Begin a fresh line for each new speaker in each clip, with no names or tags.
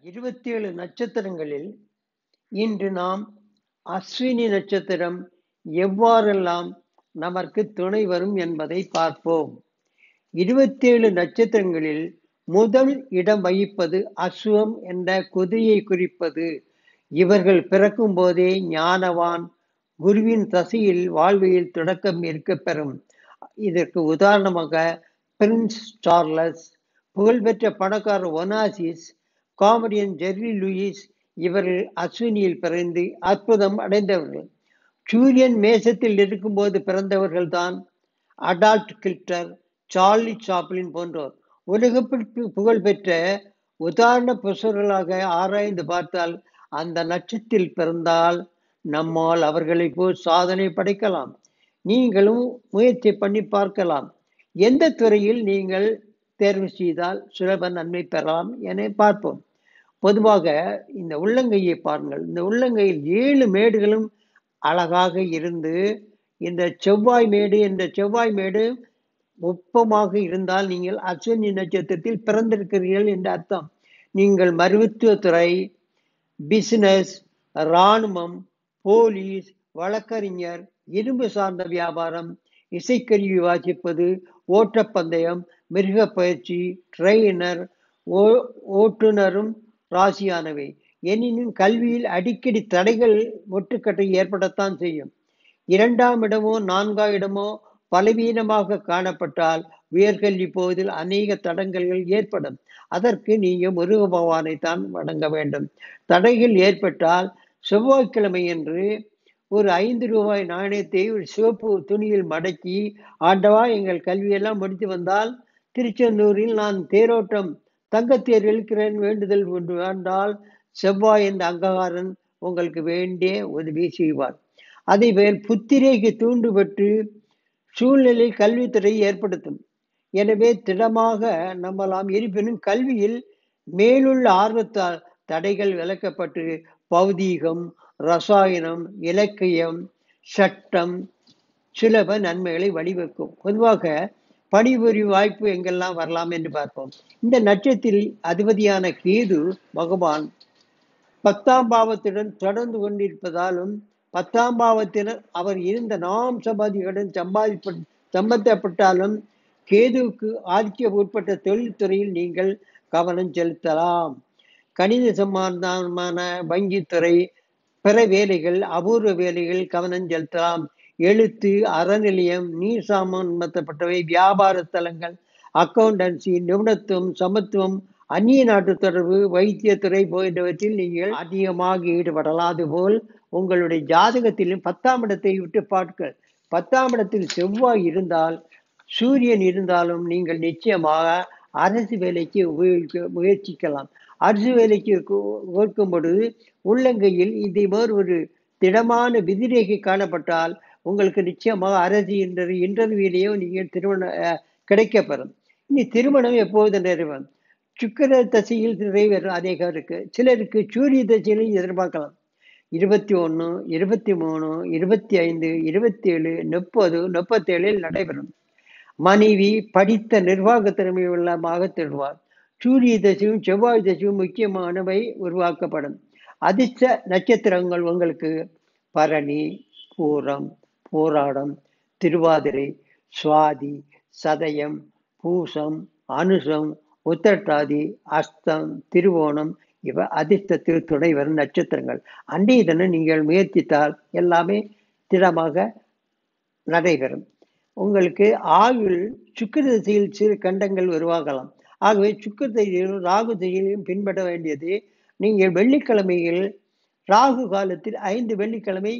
இருபத்தேழு நட்சத்திரங்களில் இன்று நாம் அஸ்வினி நட்சத்திரம் எவ்வாறெல்லாம் நமக்கு துணை வரும் என்பதை பார்ப்போம் இருபத்தேழு நட்சத்திரங்களில் முதல் இடம் வகிப்பது அஸ்வம் என்ற குதிரையை குறிப்பது இவர்கள் பிறக்கும் போதே ஞானவான் குருவின் தசையில் வாழ்வியல் தொடக்கம் இருக்க பெறும் இதற்கு உதாரணமாக பிரின்ஸ் சார்லஸ் புகழ்பெற்ற பணக்காரர் ஒனாசிஸ் காமெடியன் ஜெர்ரி லூயிஸ் இவர்கள் அஸ்வினியில் பிறந்து அற்புதம் அடைந்தவர்கள் சூரியன் மேசத்தில் இருக்கும்போது பிறந்தவர்கள் தான் அடால்ட் கில்டர் சார்லி சாப்ளின் போன்றோர் உலகப்பிற்கு புகழ்பெற்ற உதாரண புருஷர்களாக ஆராய்ந்து பார்த்தால் அந்த நட்சத்திரத்தில் பிறந்தால் நம்மால் அவர்களை போல் சாதனை படைக்கலாம் நீங்களும் முயற்சி பண்ணி பார்க்கலாம் எந்த துறையில் நீங்கள் தேர்வு செய்தால் சுலப நன்மை பெறலாம் என பார்ப்போம் பொதுவாக இந்த உள்ளங்கையை பாருங்கள் இந்த உள்ளங்கையில் ஏழு மேடுகளும் அழகாக இருந்து இந்த செவ்வாய் மேடு இந்த செவ்வாய் மேடு ஒப்பமாக இருந்தால் நீங்கள் அஸ்வினி நட்சத்திரத்தில் பிறந்திருக்கிறீர்கள் என்று அர்த்தம் நீங்கள் மருத்துவத்துறை பிசினஸ் இராணுவம் போலீஸ் வழக்கறிஞர் இரும்பு சார்ந்த வியாபாரம் இசைக்கருவி வாசிப்பது ஓட்டப்பந்தயம் மிருக பயிற்சி ட்ரெயினர் ஓ ஓட்டுநரும் ராசியானவை எனினும் கல்வியில் அடிக்கடி தடைகள் முட்டுக்கட்டை ஏற்படத்தான் செய்யும் இரண்டாம் இடமோ நான்காம் இடமோ பலவீனமாக காணப்பட்டால் உயர்கல்வி போவதில் அநேக தடங்கல்கள் ஏற்படும் அதற்கு நீங்க முருக பகவானை தான் வணங்க வேண்டும் தடைகள் ஏற்பட்டால் செவ்வாய்க்கிழமை என்று ஒரு ஐந்து ரூபாய் நாணயத்தை ஒரு சிவப்பு துணியில் மடக்கி ஆண்டவா எங்கள் கல்வியெல்லாம் முடித்து வந்தால் திருச்செந்தூரில் நான் தேரோட்டம் தங்கத்தேர் இழுக்கிறேன் வேண்டுதல் ஒன்று வேண்டால் செவ்வாய் என்ற அங்ககாரன் உங்களுக்கு வேண்டிய உதவி செய்வார் அதே போல் புத்திரேக்கு தூண்டுபட்டு சூழ்நிலை கல்வித்துறை ஏற்படுத்தும் எனவே திடமாக நம்பலாம் இருப்பினும் கல்வியில் மேலுள்ள ஆர்வத்தால் தடைகள் விளக்கப்பட்டு பௌதீகம் ரசாயனம் இலக்கியம் சட்டம் சுலப நன்மைகளை வழிவகுக்கும் பொதுவாக பணிபுரி வாய்ப்பு எங்கெல்லாம் வரலாம் என்று பார்ப்போம் இந்த நட்சத்திரத்தில் அதிபதியான கேது பகவான் பத்தாம் பாவத்துடன் தொடர்ந்து கொண்டிருப்பதாலும் பத்தாம் பாவத்தினர் அவர் இருந்த நாம் சம்பாதிகளுடன் சம்பாதிப்ப சம்பந்தப்பட்டாலும் கேதுவுக்கு ஆதிக்க உட்பட்ட தொழில்துறையில் நீங்கள் கவனம் செலுத்தலாம் கணித சம்பந்தமான வங்கித்துறை பிற வேலைகள் அபூர்வ வேலைகள் கவனம் செலுத்தலாம் எழுத்து அறநிலையம் நீர் சம்பந்தப்பட்டவை வியாபார தலங்கள் அக்கௌண்டன்சி நிபுணத்துவம் சமத்துவம் அந்நிய நாட்டு தொடர்பு வைத்தியத்துறை போன்றவற்றில் நீங்கள் அதிகமாக ஈடுபடலாம் அதுபோல் உங்களுடைய ஜாதகத்திலும் பத்தாம் இடத்தை விட்டு பார்க்க பத்தாம் இடத்தில் செவ்வாய் இருந்தால் சூரியன் இருந்தாலும் நீங்கள் நிச்சயமாக அரசு வேலைக்கு உபயோகிக்க முயற்சிக்கலாம் அரசு வேலைக்கு கோர்க்கும் பொழுது உள்ளங்கையில் இதே மாதிரி ஒரு திடமான விதிரேகை காணப்பட்டால் உங்களுக்கு நிச்சயமாக அரசு இன்டர்வியூ இன்டர்வியூலேயோ நீங்கள் திருமணம் கிடைக்கப்பெறும் இனி திருமணம் எப்போது நிறைவேறும் சுக்கர தசையில் நிறைவேறும் அதே இருக்கு சிலருக்கு சூரிய தசையிலும் எதிர்பார்க்கலாம் இருபத்தி ஒன்று இருபத்தி மூணு இருபத்தி ஐந்து இருபத்தி ஏழு முப்பது முப்பத்தேழில் நடைபெறும் மனைவி படித்த நிர்வாக திறமை உள்ளமாக திடுவார் சூரிய தசையும் செவ்வாய் தசையும் முக்கியமானவை உருவாக்கப்படும் அதிர்ஷ்ட நட்சத்திரங்கள் உங்களுக்கு பரணி பூரம் போராடம் திருவாதிரை சுவாதி சதயம் பூசம் அனுசம் உத்தரட்டாதி அஸ்தம் திருவோணம் இவ அதிர்ஷ்டத்தில் துணை வரும் நட்சத்திரங்கள் அன்றைய தினம் நீங்கள் முயற்சித்தால் எல்லாமே திடமாக நடைபெறும் உங்களுக்கு ஆயுள் சுக்கர திசையில் சிறு கண்டங்கள் உருவாகலாம் ஆகவே சுக்கர திசையிலும் ராகு திசையிலும் பின்பற்ற வேண்டியது நீங்கள் வெள்ளிக்கிழமையில் ராகு காலத்தில் ஐந்து வெள்ளிக்கிழமை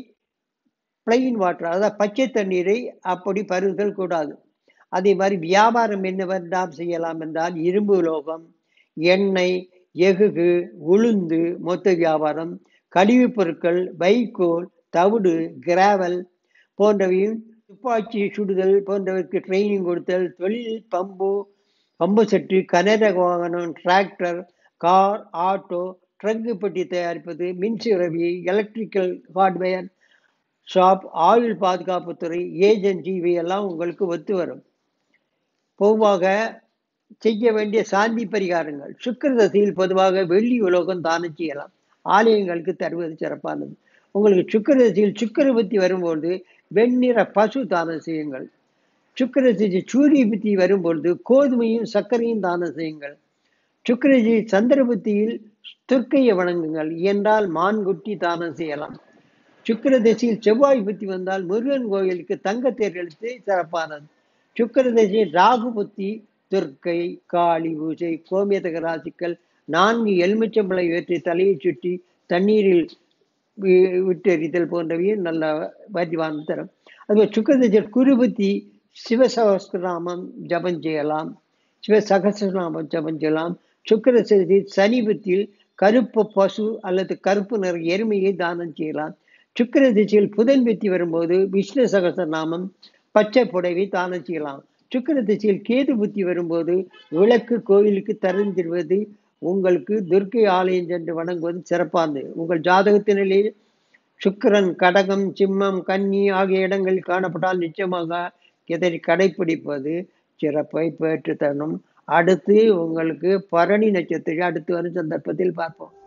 பிளைன் வாட்டர் அதாவது பச்சை தண்ணீரை அப்படி பருகுதல் கூடாது அதே மாதிரி வியாபாரம் என்னவெல்லாம் செய்யலாம் என்றால் இரும்பு உலோகம் எண்ணெய் எஃகு உளுந்து மொத்த வியாபாரம் கழிவுப் பொருட்கள் வைக்கோல் தவிடு கிராவல் போன்றவையும் துப்பாக்கி சுடுதல் போன்றவருக்கு ட்ரைனிங் கொடுத்தல் தொழில் பம்பு பம்பு செட்டு கனரக வாகனம் டிராக்டர் கார் ஆட்டோ ட்ரங்கு பெட்டி தயாரிப்பது மின்சுரவி எலக்ட்ரிக்கல் ஹார்ட்வேர் ஷாப் ஆயுள் பாதுகாப்புத்துறை ஏஜென்சி இவையெல்லாம் உங்களுக்கு ஒத்து வரும் பொதுவாக செய்ய வேண்டிய சாந்தி பரிகாரங்கள் சுக்கிர தசையில் பொதுவாக வெள்ளி உலோகம் தானம் செய்யலாம் ஆலயங்களுக்கு தருவது சிறப்பானது உங்களுக்கு சுக்கிர தசையில் சுக்கிர புத்தி வரும்போது வெண்ணிற பசு தானம் செய்யுங்கள் சுக்கிர தசை சூரிய புத்தி வரும்பொழுது கோதுமையும் சர்க்கரையும் தானம் செய்யுங்கள் சுக்கிர தசை சந்திர புத்தியில் துர்க்கையை வணங்குங்கள் என்றால் மான்குட்டி தானம் செய்யலாம் சுக்கிர திசையில் செவ்வாய் புத்தி வந்தால் முருகன் கோயிலுக்கு தங்கத்தேர் எழுத்து சிறப்பானது சுக்கிர திசையில் ராகு புத்தி துர்க்கை காளி பூஜை கோமியதக ராசிக்கள் நான்கு எலுமிச்சம்பளை ஏற்றி தலையை சுற்றி தண்ணீரில் வி- விட்டெறிதல் போன்றவையும் நல்ல வாத்திவான் தரும் அதுபோல் சுக்கிர திசையில் குரு புத்தி சிவசகஸ்திரநாமம் ஜபம் செய்யலாம் சிவ சகசிரநாமம் ஜபம் செய்யலாம் சுக்கிர திசையில் சனி புத்தியில் கருப்பு பசு அல்லது கருப்பு நிற எருமையை தானம் செய்யலாம் சுக்கிர திசையில் புதன் புத்தி வரும்போது விஷ்ணு சகசரநாமம் பச்சை புடவை தானம் செய்யலாம் சுக்கிர திசையில் கேது புத்தி வரும்போது விளக்கு கோயிலுக்கு தருந்திருவது உங்களுக்கு துர்க்கை ஆலயம் சென்று வணங்குவது சிறப்பானது உங்கள் ஜாதகத்தினிலே சுக்கிரன் கடகம் சிம்மம் கன்னி ஆகிய இடங்களில் காணப்பட்டால் நிச்சயமாக இதை கடைப்பிடிப்பது சிறப்பை பெற்று தரும் அடுத்து உங்களுக்கு பரணி நட்சத்திரம் அடுத்து வரும் சந்தர்ப்பத்தில் பார்ப்போம்